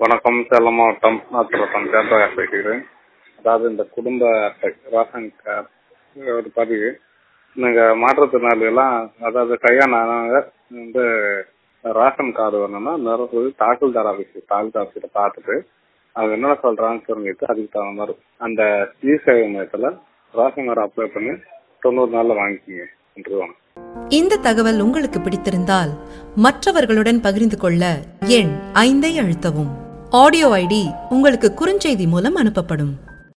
வணக்கம் சேலம் மாவட்டம் நாத்துரத்தம் ஜெயபிரகாஷ் பேசுகிறேன் அதாவது இந்த குடும்ப அட்டை ரேஷன் கார்டு ஒரு பதிவு நீங்கள் மாற்றுத்திறனாளிகள்லாம் அதாவது கையானாங்க வந்து ரேஷன் கார்டு வேணும்னா நேரம் தாசில்தார் ஆஃபீஸ் தாசில்தார் ஆஃபீஸில் பார்த்துட்டு அவங்க என்ன சொல்கிறாங்கன்னு தெரிஞ்சுட்டு அதுக்கு தகுந்த மாதிரி அந்த இ சேவை மையத்தில் ரேஷன் கார்டு அப்ளை பண்ணி தொண்ணூறு நாளில் வாங்கிக்கிங்க நன்றி இந்த தகவல் உங்களுக்கு பிடித்திருந்தால் மற்றவர்களுடன் பகிர்ந்து கொள்ள எண் ஐந்தை அழுத்தவும் ஆடியோ ஐடி உங்களுக்கு குறுஞ்செய்தி மூலம் அனுப்பப்படும்